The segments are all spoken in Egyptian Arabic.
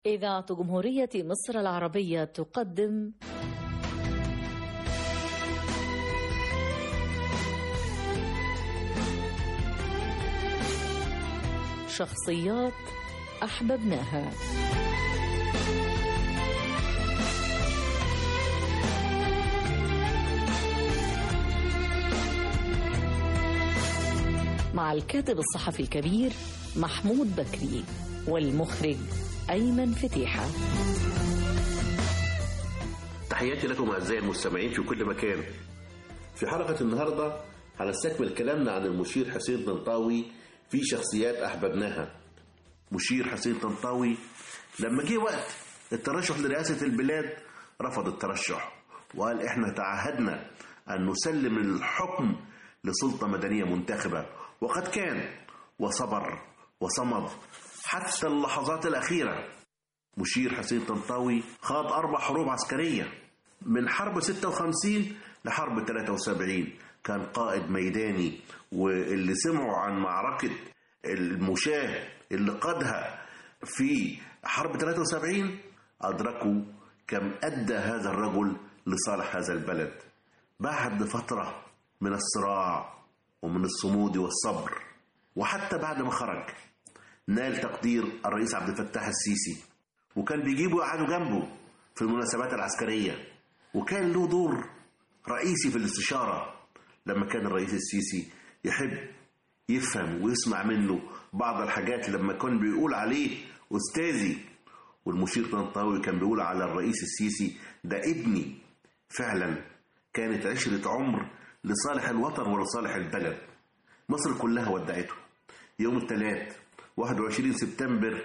إذاعة جمهورية مصر العربية تقدم شخصيات أحببناها مع الكاتب الصحفي الكبير محمود بكري والمخرج أيمن فتيحة تحياتي لكم أعزائي المستمعين في كل مكان في حلقة النهاردة هنستكمل كلامنا عن المشير حسين طنطاوي في شخصيات أحببناها مشير حسين طنطاوي لما جه وقت الترشح لرئاسة البلاد رفض الترشح وقال احنا تعهدنا أن نسلم الحكم لسلطة مدنية منتخبة وقد كان وصبر وصمد حتى اللحظات الأخيرة مشير حسين طنطاوي خاض أربع حروب عسكرية من حرب 56 لحرب 73 كان قائد ميداني واللي سمعوا عن معركة المشاة اللي قادها في حرب 73 أدركوا كم أدى هذا الرجل لصالح هذا البلد بعد فترة من الصراع ومن الصمود والصبر وحتى بعد ما خرج نال تقدير الرئيس عبد الفتاح السيسي وكان بيجيبه يقعدوا جنبه في المناسبات العسكرية وكان له دور رئيسي في الاستشارة لما كان الرئيس السيسي يحب يفهم ويسمع منه بعض الحاجات لما كان بيقول عليه أستاذي والمشير طنطاوي كان بيقول على الرئيس السيسي ده ابني فعلا كانت عشرة عمر لصالح الوطن ولصالح البلد مصر كلها ودعته يوم الثلاث 21 سبتمبر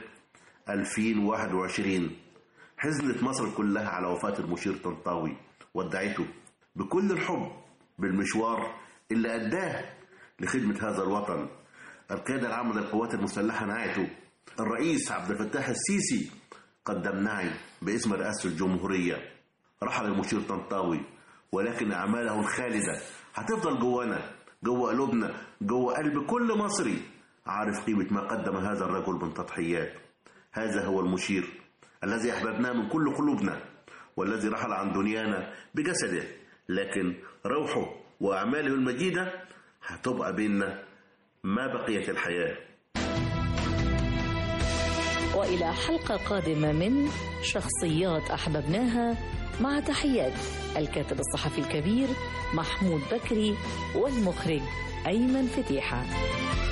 2021 حزنت مصر كلها على وفاة المشير طنطاوي ودعته بكل الحب بالمشوار اللي أداه لخدمة هذا الوطن القيادة العامة للقوات المسلحة نعته الرئيس عبد الفتاح السيسي قدم نعي باسم رئاسة الجمهورية رحل المشير طنطاوي ولكن أعماله الخالدة هتفضل جوانا جوه قلوبنا جوه قلب كل مصري عارف قيمة ما قدم هذا الرجل من تضحيات هذا هو المشير الذي أحببناه من كل قلوبنا والذي رحل عن دنيانا بجسده لكن روحه وأعماله المجيدة هتبقى بيننا ما بقيت الحياة وإلى حلقة قادمة من شخصيات أحببناها مع تحيات الكاتب الصحفي الكبير محمود بكري والمخرج أيمن فتيحة